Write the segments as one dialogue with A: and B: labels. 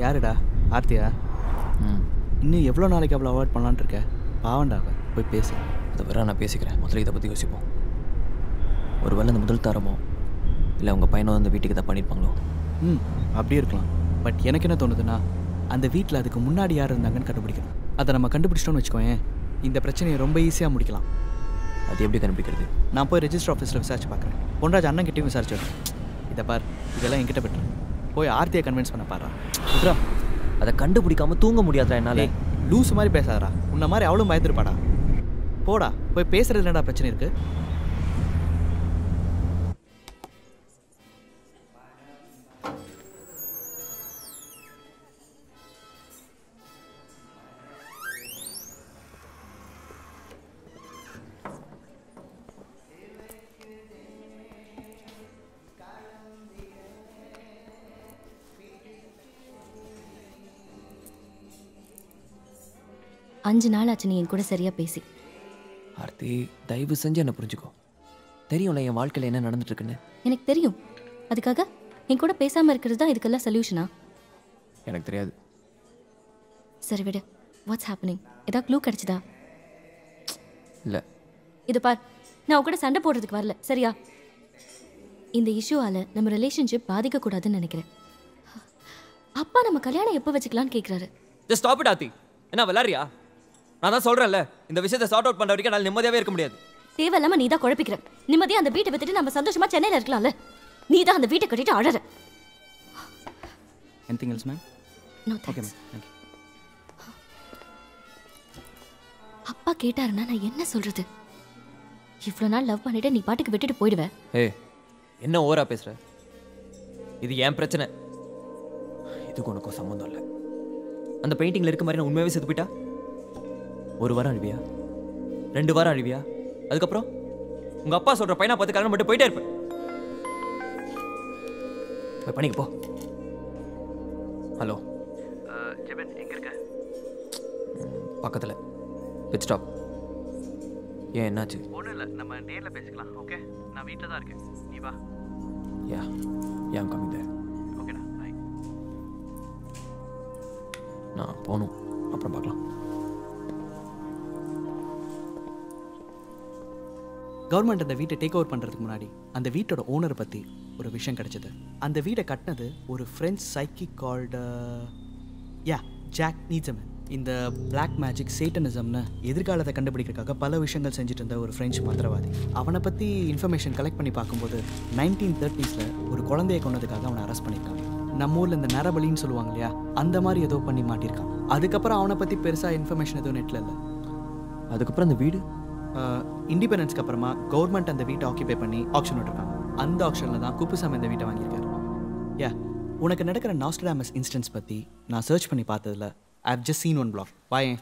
A: யாருடா ஆர்த்தியா
B: ம்
A: இன்னும் எவ்வளோ நாளைக்கு அவ்வளோ அவாய்ட் பண்ணலான்னு இருக்க பாவண்டா அவ போய் பேசு
B: அதை வர நான் பேசிக்கிறேன் முதல்ல இதை பற்றி யோசிப்போம் ஒருவேளை அந்த முதல் தாரமோ இல்லை அவங்க பையனோ அந்த வீட்டுக்கு தான் பண்ணியிருப்பாங்களோ
A: ம் அப்படியே இருக்கலாம் பட் எனக்கு என்ன தோணுதுன்னா அந்த வீட்டில் அதுக்கு முன்னாடி யார் இருந்தாங்கன்னு கண்டுபிடிக்கணும் அதை நம்ம கண்டுபிடிச்சிட்டோம்னு வச்சுக்கோயேன் இந்த பிரச்சனையை ரொம்ப ஈஸியாக முடிக்கலாம்
B: அது எப்படி கண்டுபிடிக்கிறது
A: நான் போய் ரெஜிஸ்டர் ஆஃபீஸில் விசாரிச்சு பார்க்குறேன் பொன்ராஜ் அண்ணன் கிட்டேயும் விசாரிச்சு இதை பார் இதெல்லாம் என்கிட்ட பெற்று போய் ஆர்த்தியை கன்வின்ஸ் பண்ண பாடுறா குத்ரா
B: அதை கண்டுபிடிக்காம தூங்க முடியாதா என்னால்
A: ஏய் லூஸ் மாதிரி பேசாதடா உன்ன மாதிரி அவளும் பயந்துருப்பாடா போடா போய் பேசுறது என்னடா பிரச்சனை இருக்கு
C: அஞ்சு நாள் ஆச்சு நீ என் கூட சரியா பேசி
B: ஆர்த்தி தயவு செஞ்சு என்னை புரிஞ்சுக்கோ தெரியும்ல என் வாழ்க்கையில் என்ன நடந்துட்டு இருக்குன்னு
C: எனக்கு தெரியும் அதுக்காக என் கூட பேசாம இருக்கிறது தான் இதுக்கெல்லாம் சொல்யூஷனா
B: எனக்கு தெரியாது
C: சரி விடு வாட்ஸ் ஹேப்பனிங் ஏதாவது க்ளூ கிடைச்சதா
B: இல்லை
C: இது பார் நான் உன் கூட சண்டை போடுறதுக்கு வரல சரியா இந்த இஷ்யூவால நம்ம ரிலேஷன்ஷிப் பாதிக்கக்கூடாதுன்னு நினைக்கிறேன் அப்பா நம்ம கல்யாணம் எப்போ வச்சுக்கலாம்னு கேட்குறாரு
B: ஜஸ்ட் ஸ்டாப் இட் ஆர்த்தி என்ன விளாட்றியா நான் தான் சொல்கிறேன்ல இந்த விஷயத்தை சார்ட் அவுட் பண்ணுற வரைக்கும் என்னால் நிம்மதியாகவே இருக்க முடியாது
C: தேவையில்லாம நீ தான் குழப்பிக்கிற நிம்மதியா அந்த வீட்டை விட்டுட்டு நம்ம சந்தோஷமா சென்னையில இருக்கலாம்ல நீ தான் அந்த வீட்டை கட்டிட்டு அழற
A: anything else ma'am
C: no
A: okay
C: thanks
A: ma'am thank you
C: அப்பா கேட்டாருன்னா நான் என்ன சொல்றது இவ்வளோ நாள் லவ் பண்ணிட்டு நீ பாட்டுக்கு விட்டுட்டு போயிடுவ
B: ஏய் என்ன ஓவரா பேசுற இது என் பிரச்சனை இதுக்கு உனக்கும் சம்மந்தம் இல்லை அந்த பெயிண்டிங்ல இருக்க மாதிரி நான் உண்மையாவே செத்து போயிட்டா ஒரு வாரம் அழுவியா ரெண்டு வாரம் அழுவியா அதுக்கப்புறம் உங்க அப்பா சொல்ற பையனை பார்த்து கல்யாணம் மட்டும் போயிட்டே இருப்பேன் போய் பண்ணிக்க போ ஹலோ
A: ஜெபன் எங்கே இருக்க
B: பக்கத்தில் பிட் ஸ்டாப் ஏன் என்னாச்சு
A: ஒன்றும் இல்லை நம்ம நேரில் பேசிக்கலாம் ஓகே நான் வீட்டில் தான் இருக்கேன் நீ வா
B: யா ஏன் கம்மி
A: ஓகேண்ணா பாய்
B: நான் போகணும் அப்புறம் பார்க்கலாம்
A: கவர்மெண்ட் அந்த வீட்டை டேக் ஓவர் பண்ணுறதுக்கு முன்னாடி அந்த வீட்டோட ஓனர் பற்றி ஒரு விஷயம் கிடைச்சது அந்த வீடை கட்டினது ஒரு French psychic called ya Jack நீசமன் இந்த பிளாக் மேஜிக் சேட்டனிசம்னு எதிர்காலத்தை கண்டுபிடிக்கிறதுக்காக பல விஷயங்கள் செஞ்சுட்டு இருந்த ஒரு ஃப்ரெஞ்ச் மந்திரவாதி அவனை பற்றி இன்ஃபர்மேஷன் கலெக்ட் பண்ணி பார்க்கும்போது நைன்டீன் தேர்ட்டிஸில் ஒரு குழந்தையை கொண்டதுக்காக அவனை அரெஸ்ட் பண்ணியிருக்காங்க நம்ம ஊரில் இந்த நரபலின்னு சொல்லுவாங்க இல்லையா அந்த மாதிரி ஏதோ பண்ணி மாட்டியிருக்கான் அதுக்கப்புறம் அவனை பற்றி பெருசாக இன்ஃபர்மேஷன் எதுவும் நெட்டில் இல்லை
B: அதுக்கப்புறம் அந்த வீடு
A: இண்டிபெண்டன்ஸ்க்கு அப்புறமா கவர்மெண்ட் அந்த வீட்டை ஆக்கிபை பண்ணி ஆக்ஷன் விட்டுருக்காங்க அந்த ஆக்ஷனில் தான் குப்புசாமி இந்த வீட்டை வாங்கியிருக்காரு யா உனக்கு நடக்கிற நாஸ்டடாமஸ் இன்ஸ்டன்ஸ் பற்றி நான் சர்ச் பண்ணி பார்த்ததுல I have just seen one black வாயேன்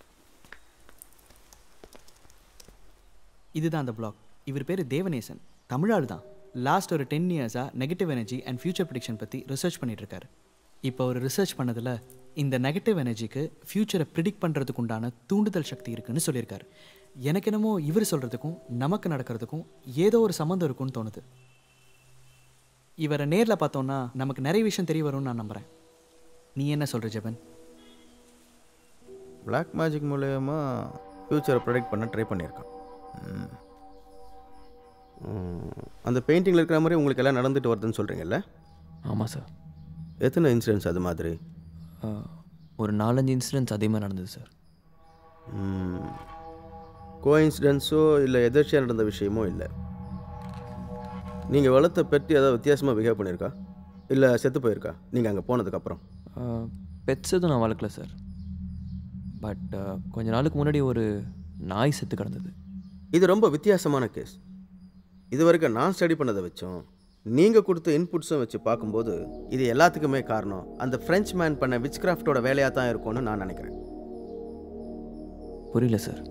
A: இதுதான் அந்த பிளாக் இவர் பேர் தேவநேசன் தமிழாள் தான் லாஸ்ட் ஒரு டென் இயர்ஸாக negative energy and future prediction பற்றி ரிசர்ச் பண்ணிட்டு இருக்காரு இப்போ ஒரு ரிசர்ச் பண்ணதில் இந்த நெகட்டிவ் எனர்ஜிக்கு ஃப்யூச்சரை ப்ரிடிக்ட் பண்ணுறதுக்கு உண்டான தூண்டுதல் சக்தி இருக்குன்னு சொல்லியிருக்காரு எனக்கு என்னமோ இவர் சொல்கிறதுக்கும் நமக்கு நடக்கிறதுக்கும் ஏதோ ஒரு சம்மந்தம் இருக்குன்னு தோணுது இவரை நேரில் பார்த்தோன்னா நமக்கு நிறைய விஷயம் தெரிய வரும்னு நான் நம்புகிறேன் நீ என்ன சொல்கிற ஜெபன்
D: பிளாக் மேஜிக் மூலயமா ஃப்யூச்சரை ப்ரொடெக்ட் பண்ண ட்ரை பண்ணியிருக்கான் ம். ம். அந்த பெயிண்டிங்கில் இருக்கிற மாதிரி உங்களுக்கு எல்லாம் நடந்துட்டு வருதுன்னு சொல்கிறீங்கல்ல
B: ஆமாம் சார்
D: எத்தனை இன்சிடென்ட்ஸ் அது மாதிரி
B: ஒரு நாலஞ்சு இன்சிடென்ட்ஸ் அதிகமாக நடந்தது சார்
D: கோ இன்சிடென்ஸோ இல்லை எதிர்ச்சியாக நடந்த விஷயமோ இல்லை நீங்கள் வளர்த்த பெட்டு ஏதாவது வித்தியாசமாக பிஹேவ் பண்ணியிருக்கா இல்லை செத்து போயிருக்கா நீங்கள் அங்கே போனதுக்கப்புறம்
B: பெட்ஸ் எதுவும் நான் வளர்க்கல சார் பட் கொஞ்ச நாளுக்கு முன்னாடி ஒரு நாய் செத்து கிடந்தது
D: இது ரொம்ப வித்தியாசமான கேஸ் இது வரைக்கும் நான் ஸ்டடி பண்ணதை வச்சோம் நீங்கள் கொடுத்த இன்புட்ஸும் வச்சு பார்க்கும்போது இது எல்லாத்துக்குமே காரணம் அந்த ஃப்ரெஞ்ச் மேன் பண்ண விச் கிராஃப்டோட வேலையாக தான் இருக்கும்னு நான் நினைக்கிறேன்
B: புரியல சார்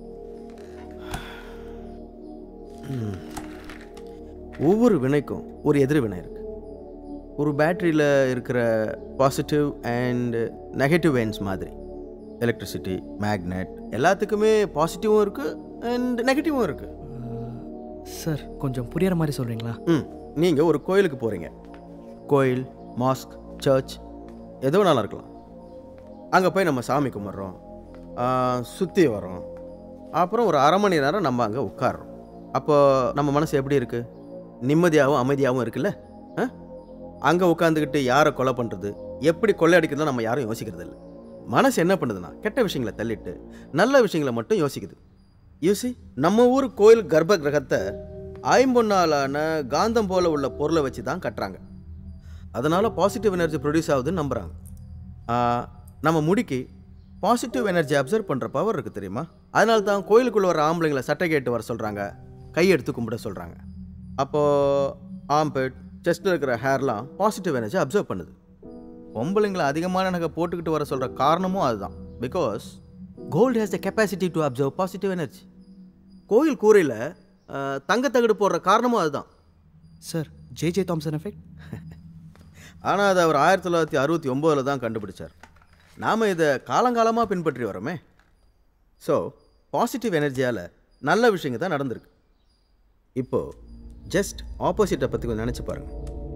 D: ஒவ்வொரு வினைக்கும் ஒரு எதிர்வினை இருக்குது ஒரு பேட்டரியில் இருக்கிற பாசிட்டிவ் அண்ட் நெகட்டிவ் வேன்ஸ் மாதிரி எலக்ட்ரிசிட்டி மேக்னெட் எல்லாத்துக்குமே பாசிட்டிவும் இருக்குது அண்ட் நெகட்டிவும் இருக்குது
A: சார் கொஞ்சம் புரியற மாதிரி சொல்கிறீங்களா
D: ம் நீங்கள் ஒரு கோயிலுக்கு போகிறீங்க கோயில் மாஸ்க் சர்ச் எது வேணாலும் இருக்கலாம் அங்கே போய் நம்ம சாமி கும்பிட்றோம் சுற்றி வரோம் அப்புறம் ஒரு அரை மணி நேரம் நம்ம அங்கே உட்கார்றோம் அப்போ நம்ம மனசு எப்படி இருக்குது நிம்மதியாகவும் அமைதியாகவும் இருக்குல்ல அங்கே உட்காந்துக்கிட்டு யாரை கொலை பண்ணுறது எப்படி கொள்ளையடிக்கிறதுலாம் நம்ம யாரும் யோசிக்கிறது இல்லை மனசு என்ன பண்ணுதுன்னா கெட்ட விஷயங்களை தள்ளிட்டு நல்ல விஷயங்களை மட்டும் யோசிக்குது யூசி நம்ம ஊர் கோயில் கர்ப்ப கிரகத்தை ஐம்பொன்னாலான காந்தம் போல உள்ள பொருளை வச்சு தான் கட்டுறாங்க அதனால் பாசிட்டிவ் எனர்ஜி ப்ரொடியூஸ் ஆகுதுன்னு நம்புகிறாங்க நம்ம முடிக்கு பாசிட்டிவ் எனர்ஜி அப்சர்வ் பண்ணுற பவர் இருக்குது தெரியுமா அதனால தான் கோயிலுக்குள்ளே வர ஆம்பளைங்களை சட்டை கேட்டு வர சொல்கிறாங்க கையெடுத்து கும்பிட சொல்கிறாங்க அப்போது ஆம்பெட் செஸ்ட்டில் இருக்கிற ஹேர்லாம் பாசிட்டிவ் எனர்ஜி அப்சர்வ் பண்ணுது பொம்பளைங்களை அதிகமான நகை போட்டுக்கிட்டு வர சொல்கிற காரணமும் அதுதான் because gold has the capacity to absorb positive energy கோயில் கூரையில் தங்கத்தகடு போடுற காரணமும் அதுதான்
A: sir J J Thomson effect
D: ஆனால் அதை அவர் ஆயிரத்தி தொள்ளாயிரத்தி அறுபத்தி ஒம்போதில் தான் கண்டுபிடிச்சார் நாம் இதை காலங்காலமாக பின்பற்றி வரோமே ஸோ பாசிட்டிவ் எனர்ஜியால் நல்ல விஷயங்க தான் நடந்திருக்கு இப்போது ஜஸ்ட் ஆப்போசிட்டை பற்றி கொஞ்சம் நினச்சி பாருங்கள்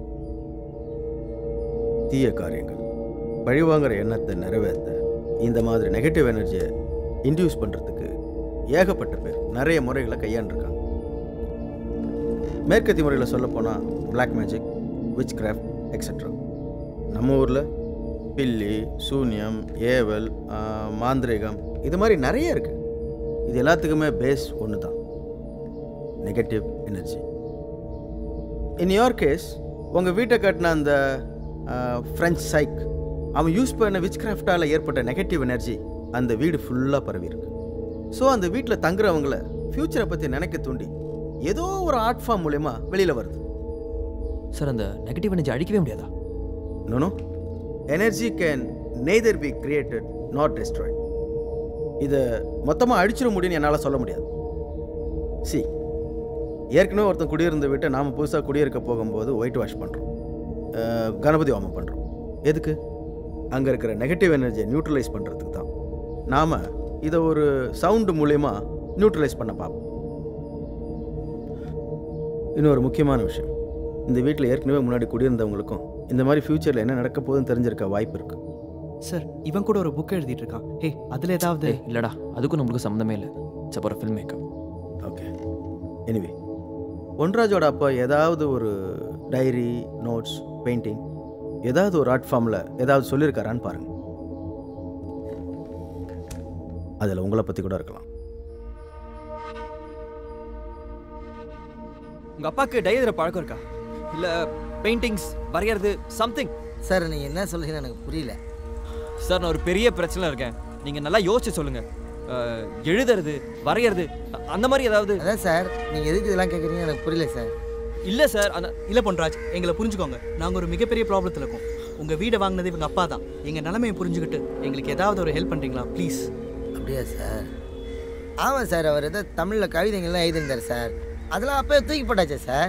D: தீய காரியங்கள் பழிவாங்கிற எண்ணத்தை நிறைவேற்ற இந்த மாதிரி நெகட்டிவ் எனர்ஜியை இன்டியூஸ் பண்ணுறதுக்கு ஏகப்பட்ட பேர் நிறைய முறைகளை கையாண்டிருக்காங்க மேற்கத்திய முறையில் சொல்லப்போனால் black magic witchcraft etcetera நம்ம ஊரில் பில்லி சூன்யம் ஏவல் ஆ, மாந்திரீகம் இது மாதிரி நிறைய இருக்குது இது எல்லாத்துக்குமே பேஸ் ஒன்று தான் negative energy in your case உங்கள் வீட்டை கட்டின அந்த ஃப்ரெஞ்ச் சைக் அவன் யூஸ் பண்ண விச் கிராஃப்டால் ஏற்பட்ட நெகட்டிவ் எனர்ஜி அந்த வீடு ஃபுல்லாக பரவி இருக்கு ஸோ அந்த வீட்டில் தங்குறவங்கள ஃப்யூச்சரை பற்றி நினைக்க தூண்டி ஏதோ ஒரு ஆர்ட் ஃபார்ம் மூலயமா வெளியில் வருது
B: சார் அந்த நெகட்டிவ் எனர்ஜி அழிக்கவே முடியாதா
D: No, no. Energy can neither be created nor destroyed. இதை மொத்தமாக அடிச்சிட முடியும்னு என்னால் சொல்ல முடியாது சி ஏற்கனவே ஒருத்தன் குடியிருந்த வீட்டை நாம் புதுசாக குடியிருக்க போகும்போது ஒயிட் வாஷ் பண்ணுறோம் கணபதி ஹோமம் பண்ணுறோம் எதுக்கு அங்கே இருக்கிற நெகட்டிவ் எனர்ஜியை நியூட்ரலைஸ் பண்ணுறதுக்கு தான் நாம் இதை ஒரு சவுண்டு மூலயமா நியூட்ரலைஸ் பண்ண பார்ப்போம் இன்னொரு முக்கியமான விஷயம் இந்த வீட்டில் ஏற்கனவே முன்னாடி குடியிருந்தவங்களுக்கும் இந்த மாதிரி ஃப்யூச்சரில் என்ன நடக்க போகுதுன்னு தெரிஞ்சிருக்க வாய்ப்பு இருக்குது
A: சார் இவன் கூட ஒரு புக் எழுதிட்டு இருக்கான் ஹே அதில் ஏதாவது
B: ஏய் இல்லடா அதுக்கும் நம்மளுக்கு சம்மந்தமே இல்லை இட்ஸ் அப்புறம் ஃபில்ம் மேக்கப்
D: ஓகே எனிவே பொன்ராஜோட அப்பா ஏதாவது ஒரு டைரி நோட்ஸ் பெயிண்டிங் ஏதாவது ஒரு ஆர்ட் ஃபார்மில் ஏதாவது சொல்லியிருக்காரான்னு பாருங்கள் அதில் உங்களை பற்றி கூட இருக்கலாம்
B: உங்கள் அப்பாவுக்கு டையதுற பழக்கம் இருக்கா இல்லை பெயிண்டிங்ஸ் வரைகிறது சம்திங்
E: சார் நீங்கள் என்ன சொல்கிறீங்கன்னு எனக்கு புரியல
B: சார் நான் ஒரு பெரிய பிரச்சனை இருக்கேன் நீங்கள் நல்லா யோசிச்சு சொல்லுங்கள் அஹ், எழுதுறது வரைகிறது அ- அந்த மாதிரி ஏதாவது
E: அதான் சார் நீங்கள் எதுக்கு இதெல்லாம் கேட்குறீங்க எனக்கு புரியல சார்
B: இல்லை சார் அந்த
A: இல்லை பொன்ராஜ் எங்களை புரிஞ்சுக்கோங்க நாங்கள் ஒரு மிகப்பெரிய ப்ராப்ளத்தில் இருக்கோம் உங்கள் வீடை வாங்கினது இவங்க அப்பா தான் எங்கள் நிலைமையை புரிஞ்சுக்கிட்டு எங்களுக்கு ஏதாவது ஒரு ஹெல்ப் பண்ணுறீங்களா ப்ளீஸ்
E: அப்படியா சார் ஆமாம் சார் அவர் ஏதோ தமிழில் கவிதைகள்லாம் எழுதியிருந்தார் சார் அதெல்லாம் அப்போயே தூக்கி போட்டாச்சே சார்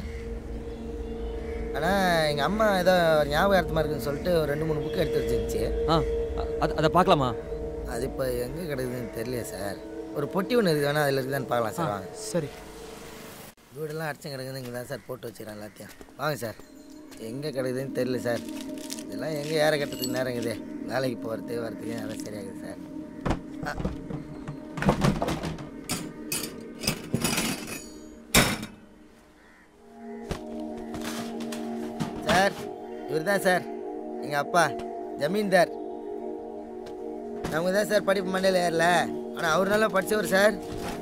E: ஆனால் எங்கள் அம்மா ஏதோ ஞாபகார்த்தமாக இருக்குன்னு சொல்லிட்டு ஒரு ரெண்டு மூணு புக்கு எடுத்து வச்சிருந்துச்சு
B: ஆ அ- அது அதை பார்க்கலாமா
E: அது இப்போ எங்கே கிடக்குதுன்னு தெரியல சார் ஒரு பொட்டி ஒன்று இருக்குது வேணா அதில் இருக்குதான்னு பார்க்கலாம் சார் வாங்க
A: சரி
E: வீடெல்லாம் அடிச்சு கிடக்குது இங்கே தான் சார் போட்டு வச்சுக்கிறேன் எல்லாத்தையும் வாங்க சார் எங்கே கிடக்குதுன்னு தெரியல சார் இதெல்லாம் எங்கே ஏற கட்டுறதுக்கு நேரம் இருக்குது வேலைக்கு போகிறது வரதுக்கு நேரம் சரியாகுது சார் அ. சார் இவர் தான் சார் எங்கள் அப்பா ஜமீன்தார் நமக்கு தான் சார் படிப்பு மண்டையில் ஏறல ஆனால் அவர் நல்லா படித்தவர் சார்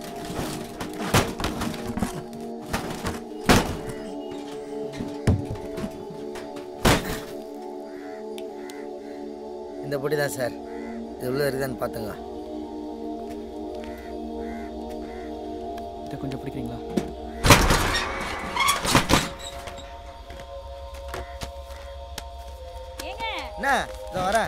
E: இந்த பொடி தான் சார் இது உள்ள இருக்குதான்னு பார்த்துங்க
A: இதை கொஞ்சம் பிடிக்கிறீங்களா
E: என்ன இதோ வரேன்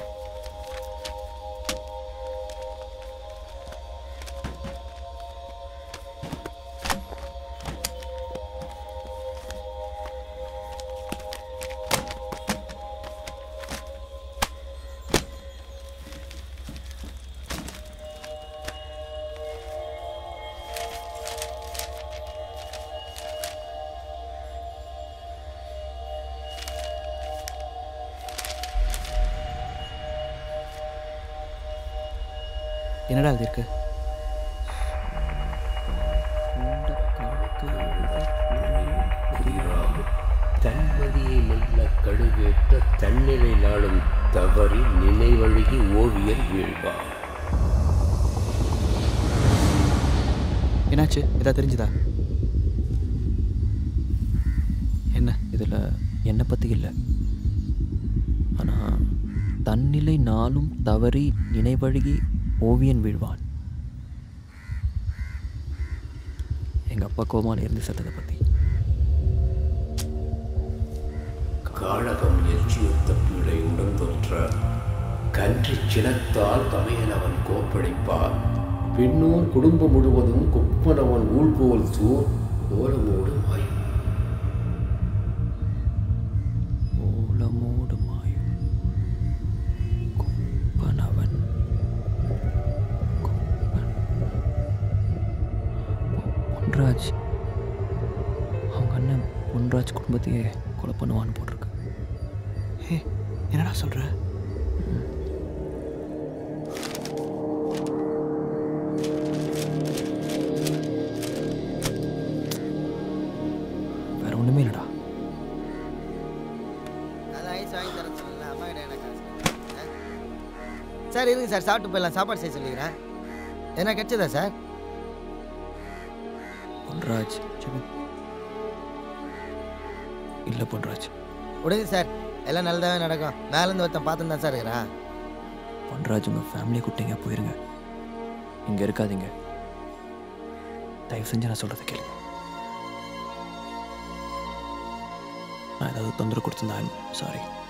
A: என்னடா இது இருக்கு
F: தம்பதியை மெல்ல கழுவேற்ற தன்னிலை நாளும் தவறி நினைவழுகி ஓவியர் வீழ்வார்
A: என்னாச்சு ஏதாவது தெரிஞ்சுதா என்ன
B: இதில் என்னை பற்றி இல்லை ஆனால் தன்னிலை நாளும் தவறி நினைவழுகி ஓவியன் வீழ்வான் எங்கள் அப்பா கோமால இருந்து செத்ததை பற்றி
F: காழகம் எச்சியொத்த பிள்ளை உடந்தொற்ற கன்றி சினத்தால் தமையனவன் கோப்படைப்பார் பின்னோர் குடும்பம் முழுவதும் கொப்பனவன் ஊழ்போல் சூர் கோலமோடு மாயும்
B: ஓலமோடு மாயும் கொப்பனவன் கொப்பன் பொன்ராஜ் அவங்க அண்ணன் பொன்ராஜ் குடும்பத்தையே கொலை பண்ணுவான்னு போட்டிருக்கு
A: ஹே என்னடா சொல்ற
B: வேற ஒன்றுமே இல்லைடா
E: அதான் ஐஸ் வாங்கி தர சொல்லல அம்மா கிட்ட என்ன காசு ஆ? சார் இருங்க சார் சாப்பிட்டு போயிடலாம் சாப்பாடு செய்ய சொல்லிக்கிறேன் என்ன கிடைச்சதா சார்
B: பொன்ராஜ் இல்லை பொன்ராஜ்
E: விடுங்க சார் எல்லாம் நல்லதாகவே நடக்கும் மேலேருந்து ஒருத்தன் பார்த்துன்னு தான் சார் இருக்கிறான்
B: பொன்ராஜ் உங்கள் ஃபேமிலியை கூப்பிட்டீங்க போயிருங்க இங்கே இருக்காதீங்க தயவு செஞ்சு நான் சொல்கிறத கேளுங்க நான் ஏதாவது தொந்தரவு கொடுத்துருந்தேன் சாரி